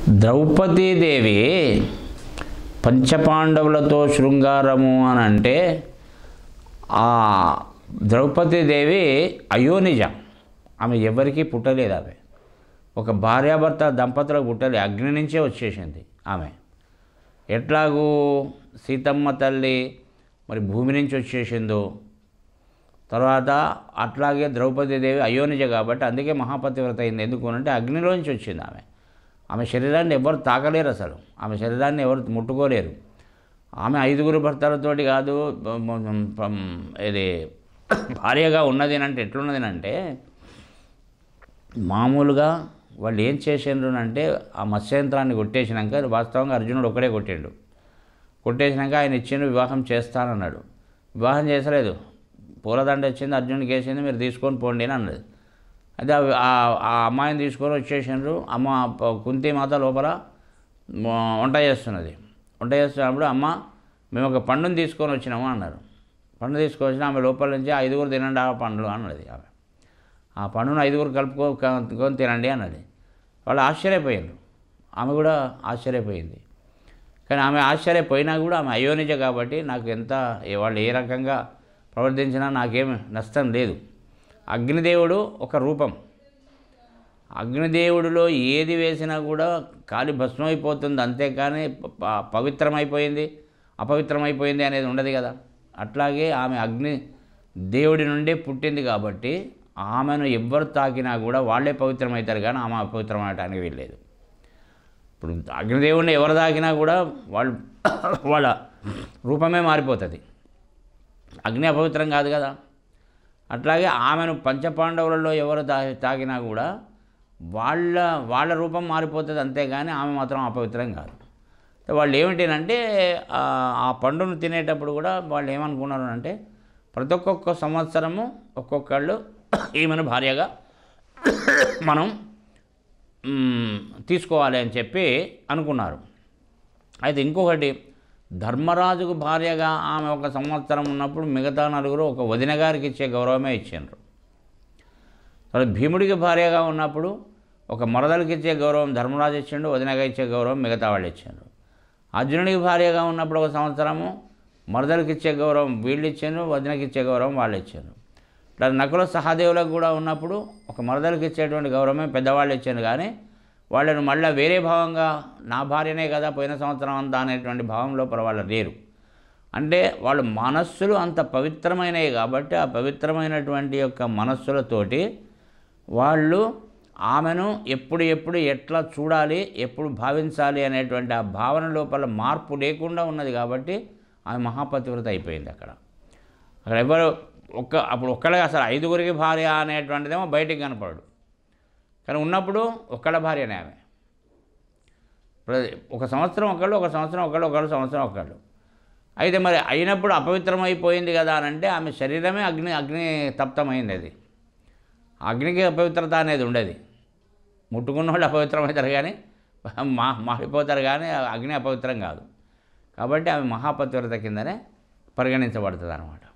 ద్రౌపదీదేవి పంచపాండవులతో శృంగారము అని అంటే ఆ ద్రౌపదీదేవి అయోనిజ ఆమె ఎవరికీ పుట్టలేదు ఆమె ఒక భార్యాభర్త దంపతులకు పుట్టలే అగ్ని నుంచే వచ్చేసింది ఆమె ఎట్లాగూ సీతమ్మ తల్లి మరి భూమి నుంచి వచ్చేసిందో తర్వాత అట్లాగే ద్రౌపదీదేవి అయోనిజ కాబట్టి అందుకే మహాపతివ్రత అయింది ఎందుకు అంటే అగ్నిలో నుంచి వచ్చింది ఆమె ఆమె శరీరాన్ని ఎవరు తాకలేరు అసలు ఆమె శరీరాన్ని ఎవరు ముట్టుకోలేరు ఆమె ఐదుగురు భర్తలతోటి కాదు బ- బ- బ- ఇది భార్యగా ఉన్నది అంటే ఎట్లున్నది అంటే మామూలుగా వాళ్ళు ఏం చేసిండ్రు అంటే ఆ మత్స్యంత్రాన్ని కొట్టేసినాక వాస్తవంగా అర్జునుడు ఒకడే కొట్టిండు కొట్టేసినాక ఆయన ఇచ్చిండు వివాహం చేస్తానన్నాడు వివాహం చేసలేదు పూలదండ వచ్చింది అర్జునుడికి వేసింది మీరు తీసుకొని పోండి అని అన్నది అయితే ఆ- ఆ- ఆ అమ్మాయిని తీసుకొని వచ్చేసిండ్రు అమ్మ ప- కుంతి మాత లోపల మ- వంట చేస్తున్నది వంట చేస్తున్నప్పుడు అమ్మ మేము ఒక పండుని తీసుకొని వచ్చినాము అన్నారు పండు తీసుకొని వచ్చిన ఆమె లోపల నుంచి ఐదుగురు తినండి ఆ పండ్లు అన్నది ఆమె ఆ పండును ఐదుగురు కలుపుకో కలుపుకొని తినండి అన్నది వాళ్ళు ఆశ్చర్యపోయారు ఆమె కూడా ఆశ్చర్యపోయింది కానీ ఆమె ఆశ్చర్యపోయినా కూడా ఆమె అయోనిజ కాబట్టి నాకు ఎంత ఏ- వాళ్ళు ఏ రకంగా ప్రవర్తించినా నాకేం నష్టం లేదు అగ్నిదేవుడు ఒక రూపం అగ్నిదేవుడిలో ఏది వేసినా కూడా కాలి భస్మైపోతుంది అంతేకాని ప- ప- పవిత్రమైపోయింది అపవిత్రమైపోయింది అనేది ఉండదు కదా అట్లాగే ఆమె అగ్ని దేవుడి నుండే పుట్టింది కాబట్టి ఆమెను ఎవ్వరు తాకినా కూడా వాళ్ళే పవిత్రమవుతారు కానీ ఆమె అపవిత్రమవటానికి వీల్లేదు ఇప్పుడు అగ్నిదేవుడిని ఎవరు తాకినా కూడా వాళ్ళు వాళ్ళ రూపమే మారిపోతుంది అగ్ని అపవిత్రం కాదు కదా అట్లాగే ఆమెను పంచపాండవులలో ఎవరు తా తాకినా కూడా వాళ్ళ వాళ్ళ రూపం మారిపోతుంది అంతేగాని ఆమె మాత్రం అపవిత్రం కాదు అయితే వాళ్ళు ఏమిటంటే ఆ ఆ పండును తినేటప్పుడు కూడా వాళ్ళు ఏమనుకున్నారు అంటే ప్రతి ఒక్కొక్క సంవత్సరము ఒక్కొక్కళ్ళు ఈమెను భార్యగా మనం మ్, తీసుకోవాలి అని చెప్పి అనుకున్నారు అయితే ఇంకొకటి ధర్మరాజుకు భార్యగా ఆమె ఒక సంవత్సరం ఉన్నప్పుడు మిగతా నలుగురు ఒక వదిన గారికి ఇచ్చే గౌరవమే ఇచ్చిండ్రు తర్వాత భీముడికి భార్యగా ఉన్నప్పుడు ఒక మరదలకి ఇచ్చే గౌరవం ధర్మరాజు ఇచ్చిండు వదినగా ఇచ్చే గౌరవం మిగతా వాళ్ళు ఇచ్చిండ్రు అర్జునుడికి భార్యగా ఉన్నప్పుడు ఒక సంవత్సరము మరదలకి ఇచ్చే గౌరవం వీళ్ళు ఇచ్చారు వదినకి ఇచ్చే గౌరవం వాళ్ళు ఇచ్చారు ఇట్లా నకుల సహదేవులకు కూడా ఉన్నప్పుడు ఒక మరదలకి ఇచ్చేటువంటి గౌరవమే పెద్దవాళ్ళు ఇచ్చారు కానీ వాళ్ళను మళ్ళీ వేరే భావంగా నా భార్యనే కదా పోయిన సంవత్సరం అంతా అనేటువంటి భావం లోపల వాళ్ళు లేరు అంటే వాళ్ళ మనస్సులు అంత పవిత్రమైనవి కాబట్టి ఆ పవిత్రమైనటువంటి యొక్క మనస్సులతోటి వాళ్ళు ఆమెను ఎప్పుడు ఎప్పుడు ఎట్లా చూడాలి ఎప్పుడు భావించాలి అనేటువంటి ఆ భావన లోపల మార్పు లేకుండా ఉన్నది కాబట్టి ఆమె మహాపతివ్రత అయిపోయింది అక్కడ అక్కడ ఎవరు ఒక్క అప్పుడు ఒక్కడే అసలు ఐదుగురికి భార్య అనేటువంటిదేమో బయటికి కనపడడు కానీ ఉన్నప్పుడు ఒక్కళ్ళ భార్యనే ఆమె ప్రతి- ఒక సంవత్సరం ఒకళ్ళు ఒక సంవత్సరం ఒకళ్ళు ఒకళ్ళు సంవత్సరం ఒకళ్ళు అయితే మరి అయినప్పుడు అపవిత్రం అయిపోయింది కదా అని అంటే ఆమె శరీరమే అగ్ని అగ్ని తప్తమైంది అది అగ్నికి అపవిత్రత అనేది ఉండేది ముట్టుకున్న వాళ్ళు అపవిత్రమవుతారు కానీ మా మాడిపోతారు కానీ అగ్ని అపవిత్రం కాదు కాబట్టి ఆమె మహాపతివ్రత కిందనే పరిగణించబడుతుంది అనమాట